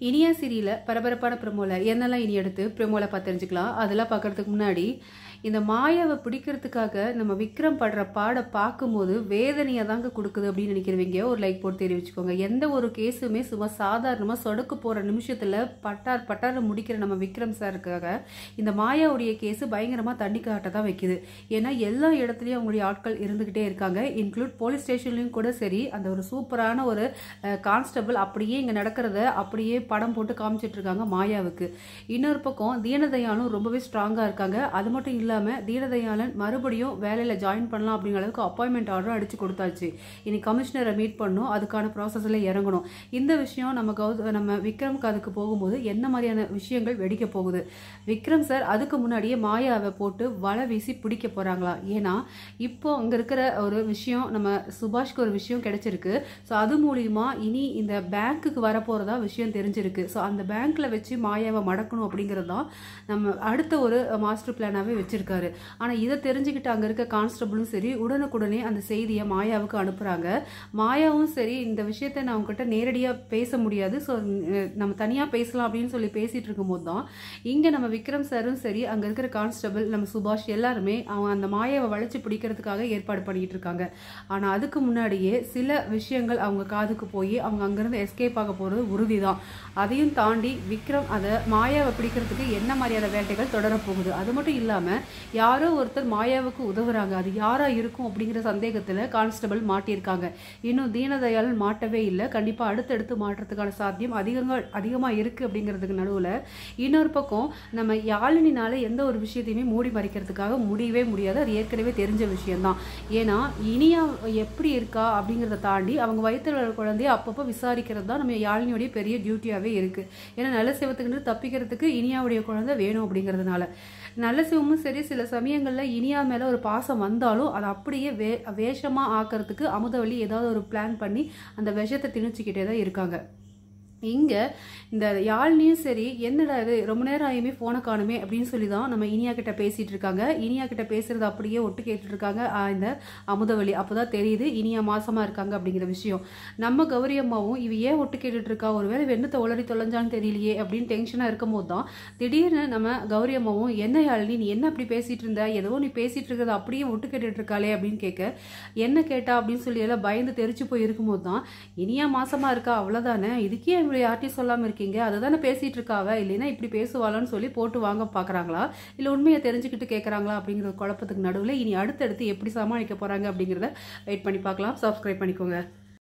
இனியா சீரியல பரபரப்பான ப்ரமோல என்னெல்லாம் இனி எடுத்து ப்ரமோல பார்த்து தெரிஞ்சுக்கலாம் அதெல்லாம் பார்க்கறதுக்கு முன்னாடி இந்த மாயாவை பிடிக்கிறதுக்காக நம்ம விக்ரம் படுற பாடை பார்க்கும்போது வேதனையை தாங்க கொடுக்குது அப்படின்னு நினைக்கிறவங்க ஒரு லைக் போட்டு தெரிவிச்சுக்கோங்க எந்த ஒரு கேஸுமே சும்மா சாதாரணமாக சொடக்கு போகிற நிமிஷத்தில் பட்டார் பட்டார் முடிக்கிற நம்ம விக்ரம் சாருக்காக இந்த மாயாவுடைய கேஸு பயங்கரமாக தண்ணி காட்ட தான் வைக்குது ஏன்னா எல்லா இடத்துலையும் அவங்களுடைய ஆட்கள் இருந்துக்கிட்டே இருக்காங்க இன்க்ளூட் போலீஸ் ஸ்டேஷன்லையும் கூட சரி அந்த ஒரு சூப்பரான ஒரு கான்ஸ்டபிள் அப்படியே இங்கே நடக்கிறத அப்படியே படம் போட்டு காமிச்சிட்டு இருக்காங்க மாயாவுக்கு இன்னொரு பக்கம் தீனதயாளும் ரொம்பவே ஸ்ட்ராங்காக இருக்காங்க அது மட்டும் இல்லாமல் தீனதயாளன் மறுபடியும் வேலையில் ஜாயின் பண்ணலாம் அப்படிங்கிற அளவுக்கு அப்பாயின்மெண்ட் ஆர்டரும் அடிச்சு கொடுத்தாச்சு இனி கமிஷனரை மீட் பண்ணணும் அதுக்கான ப்ராசஸில் இறங்கணும் இந்த விஷயம் நம்ம கௌத நம்ம விக்ரம்க்கு அதுக்கு போகும்போது என்ன மாதிரியான விஷயங்கள் வெடிக்க போகுது விக்ரம் சார் அதுக்கு முன்னாடியே மாயாவை போட்டு வலை வீசி பிடிக்க போகிறாங்களா ஏன்னா இப்போ அங்கே இருக்கிற ஒரு விஷயம் நம்ம சுபாஷ்க்கு ஒரு விஷயம் கிடைச்சிருக்கு ஸோ அது மூலியமா இனி இந்த பேங்க்குக்கு வரப்போகிறதா விஷயம் தெரிஞ்சிருக்கு ஸோ அந்த பேங்க்கில் வச்சு மாயாவை மடக்கணும் அப்படிங்கிறது தான் நம்ம அடுத்த ஒரு மாஸ்டர் பிளானாகவே வச்சிருக்காரு ஆனால் இதை தெரிஞ்சுக்கிட்டு அங்கே இருக்க கான்ஸ்டபிளும் சரி உடனுக்குடனே அந்த செய்தியை மாயாவுக்கு அனுப்புகிறாங்க மாயாவும் சரி இந்த விஷயத்தை நான் உங்ககிட்ட நேரடியாக பேச முடியாது ஸோ நம்ம தனியாக பேசலாம் அப்படின்னு சொல்லி பேசிகிட்டு இருக்கும்போது தான் இங்கே நம்ம விக்ரம் சாரும் சரி அங்கே இருக்கிற கான்ஸ்டபிள் நம்ம சுபாஷ் எல்லாருமே அவங்க அந்த மாயாவை வளைச்சு பிடிக்கிறதுக்காக ஏற்பாடு பண்ணிட்டு இருக்காங்க ஆனால் அதுக்கு முன்னாடியே சில விஷயங்கள் அவங்க காதுக்கு போய் அவங்க அங்கேருந்து எஸ்கேப் ஆக போகிறது உறுதி தான் அதையும் தாண்டி விக்ரம் அதை மாயாவை பிடிக்கிறதுக்கு என்ன மாதிரியான வேட்டைகள் தொடரப்போகுது அது மட்டும் இல்லாமல் யாரோ ஒருத்தர் மாயாவுக்கு உதவுறாங்க அது யாரா இருக்கும் அப்படிங்கிற சந்தேகத்தில் கான்ஸ்டபிள் மாட்டியிருக்காங்க இன்னும் தீனதயாள் மாட்டவே இல்லை கண்டிப்பாக அடுத்தடுத்து மாற்றத்துக்கான சாத்தியம் அதிகங்கள் அதிகமாக இருக்குது அப்படிங்கிறதுக்கு நடுவில் இன்னொரு பக்கம் நம்ம யாழினினால எந்த ஒரு விஷயத்தையுமே மூடி மறைக்கிறதுக்காக முடியவே முடியாது அது ஏற்கனவே தெரிஞ்ச விஷயம்தான் ஏன்னா இனியா எப்படி இருக்கா அப்படிங்கிறத தாண்டி அவங்க வயிற்றுல உள்ள குழந்தைய அப்பப்போ விசாரிக்கிறது தான் நம்ம யாழினியோடைய பெரிய டியூட்டியாகவே இருக்குது ஏன்னா நல்ல சிவத்துக்கு தப்பிக்கிறதுக்கு இனியாவுடைய குழந்தை வேணும் அப்படிங்கிறதுனால நல்ல சிவமும் சரி சில சமயங்களில் இனியா மேலே ஒரு பாசம் வந்தாலும் அதை அப்படியே வே வேஷமாக ஆக்கிறதுக்கு அமுதவள்ளி ஏதாவது ஒரு பிளான் பண்ணி அந்த விஷத்தை திணிச்சுக்கிட்டே தான் இருக்காங்க இங்கே இந்த யாழ்னியும் சரி என்னடா இது ரொம்ப நேரம் ஆயுமே ஃபோனை காணுமே அப்படின்னு சொல்லி தான் நம்ம இனியா கிட்ட பேசிட்டு இருக்காங்க இனியா கிட்ட பேசுறது அப்படியே ஒட்டு கேட்டுட்டு இருக்காங்க ஆ, இந்த அமுதவள்ளி அப்போதான் தெரியுது இனியா மாசமா இருக்காங்க அப்படிங்கிற விஷயம் நம்ம கௌரி அம்மாவும் இவ ஏன் ஒட்டு கேட்டுட்டு இருக்கா ஒருவேளை வெண்ணத்தை உளறி தொலைஞ்சான்னு தெரியலையே அப்படின்னு டென்ஷனாக இருக்கும் போது தான் திடீர்னு நம்ம கௌரி அம்மாவும் என்ன யாழினி நீ என்ன அப்படி பேசிட்டு இருந்த ஏதோ நீ பேசிட்டு இருக்கிறத அப்படியே ஒட்டு கேட்டுட்டு இருக்காளே அப்படின்னு கேட்க என்ன கேட்டா அப்படின்னு சொல்லி எல்லாம் பயந்து தெரிச்சு போய் இருக்கும்போது தான் இனியா மாசமா இருக்கா அவ்வளவுதானே இதுக்கே இப்படி யார்ட்டையும் சொல்லாம இருக்கீங்க அதை தானே பேசிட்டு இருக்காவ இல்லைன்னா இப்படி பேசுவாளான்னு சொல்லி போட்டு வாங்க பாக்குறாங்களா இல்ல உண்மையை தெரிஞ்சுக்கிட்டு கேட்கறாங்களா அப்படிங்கிற குழப்பத்துக்கு நடுவில் இனி அடுத்தடுத்து எப்படி சமாளிக்க போறாங்க அப்படிங்கிறத வெயிட் பண்ணி பார்க்கலாம் சப்ஸ்கிரைப் பண்ணிக்கோங்க